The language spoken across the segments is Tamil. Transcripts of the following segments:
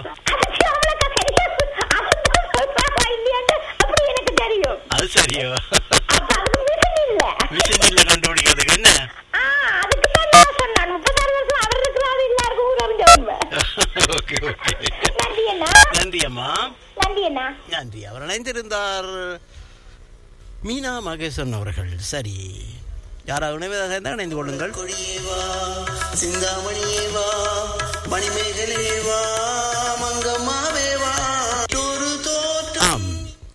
அது அவளுக்கு தெரியும். அதுதான் சொல்றாளா இல்லையான்னு அப்படி எனக்கு தெரியும். அது சரியோ அப்ப அது மிஷின் இல்ல. மிஷின் இல்ல கண்டுபிடிக்கிறதுக்கு என்ன ஆ, அதுக்கு தான் நான் சொன்னேன். முப்பத்தாறு வருஷம் அவர் இருக்கிறாரு, எல்லாருக்கும் ஊர் அறிஞ்ச உண்மை. ஓகே ஓகே நன்றி அண்ணா. நன்றி அம்மா நன்றி அண்ணா. நன்றி அவர் இணைந்திருந்தார் மீனா மகேசன் அவர்கள் சரி யாராவது இணைவதாக இருந்தால் இணைந்து கொள்ளுங்கள் கொடியேவா சிந்தாமணியேவா மணிமேகலேவா மங்கம்மாவேவா ஒரு தோட்டம் ஆம்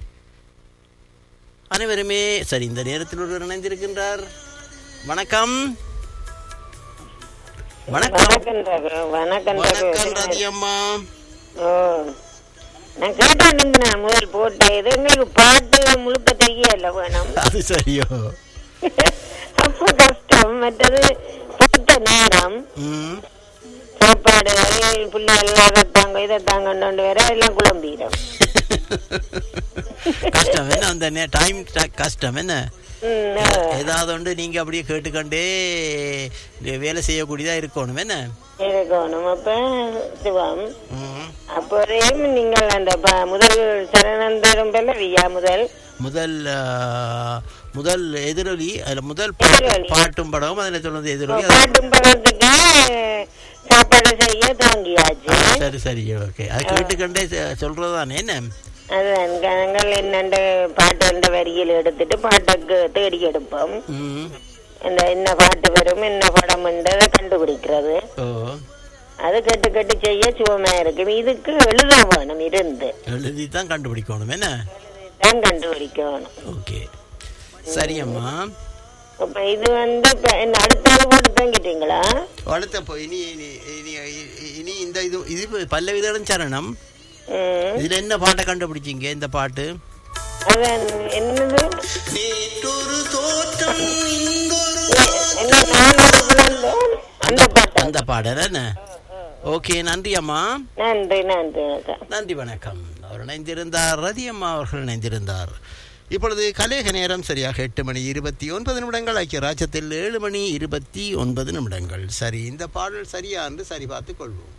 அனைவருமே சரி இந்த நேரத்தில் ஒருவர் இணைந்திருக்கின்றார் வணக்கம் வணக்கம் வணக்கம் ரகு வணக்கம் வணக்கம் ரகு ரதி அம்மா ஓ நான் கேட்டேன் இந்த நான் முதல் போட்டேன் இது எங்களுக்கு பாட்டு முழுக்க தெரியல வேணும் அது சரியோ அப்போ கஷ்டம் மற்றது போட்ட நேரம் ம் சாப்பாடு பிள்ளைகள் அதை தாங்க இதை தாங்கன்னு வேற எல்லாம் குழம்பிடும் கஷ்டம் என்ன அந்த டைம் கஷ்டம் என்ன ம், ஏதாவது ஒன்று நீங்க அப்படியே கேட்டுக்கொண்டே வேலை செய்யக்கூடியதா இருக்கணும் என்ன இருக்கணும் அப்ப சிவம் ம். அப்போதையும் நீங்கள் அந்த ப- முதல் சரணந்தரும் பல்லவியா முதல் முதல் ஆ, முதல் எதிரொலி அதுல முதல் பாட்டு எதிரொலி. பாட்டும் படமும் அதில் சொன்னது எதிரொலி அது- பாட்டும் படத்துக்கு சாப்பாடு செய்ய துவங்கியாச்சு சரி சரி ஓகே அது கேட்டுக்கொண்டே செ- சொல்றதுதானே என்ன அதுதான் நாங்கள் என்னென்ன பாட்டு என்ற வரியில் எடுத்துட்டு பாட்டுக்கு தேடி எடுப்போம் ம். இந்த என்ன பாட்டு வரும் என்ன படம் என்றதை கண்டுபிடிக்கிறது ஓ அது கேட்டு கேட்டு செய்ய சுவமா இருக்கும் இதுக்கு எழுத வேணும் இருந்து எழுதி தான் கண்டுபிடிக்கணும் என்ன தான் கண்டுபிடிக்கணும் ஓகே சரி அம்மா இப்ப இது வந்து இப்ப என்ன அடுத்தது போட்டு தங்கிட்டீங்களா அடுத்த இப்போ இனி இனி இனி இனி இந்த இது இது பல்லவிதம் சரணம் ம். இதுல என்ன பாட்டை கண்டுபிடிச்சீங்க இந்த பாட்டு அதான் என்னது நேற்றொரு தோட்டம் இங்கொரு என்ன நான் ஒரு குழந்தை? அந்த பாட்டு அந்த பாடல் என்ன ஓகே நன்றி அம்மா நன்றி நன்றி வணக்கம். நன்றி வணக்கம் அவர் இணைந்திருந்தார் ரதி அம்மா அவர்கள் இணைந்திருந்தார் இப்பொழுது கலேக நேரம் சரியாக எட்டு மணி இருபத்தி ஒன்பது நிமிடங்கள் ஐக்கிய ராஜ்யத்தில் ஏழு மணி இருபத்தி ஒன்பது நிமிடங்கள் சரி இந்த பாடல் சரியா என்று சரி பார்த்துக் கொள்வோம்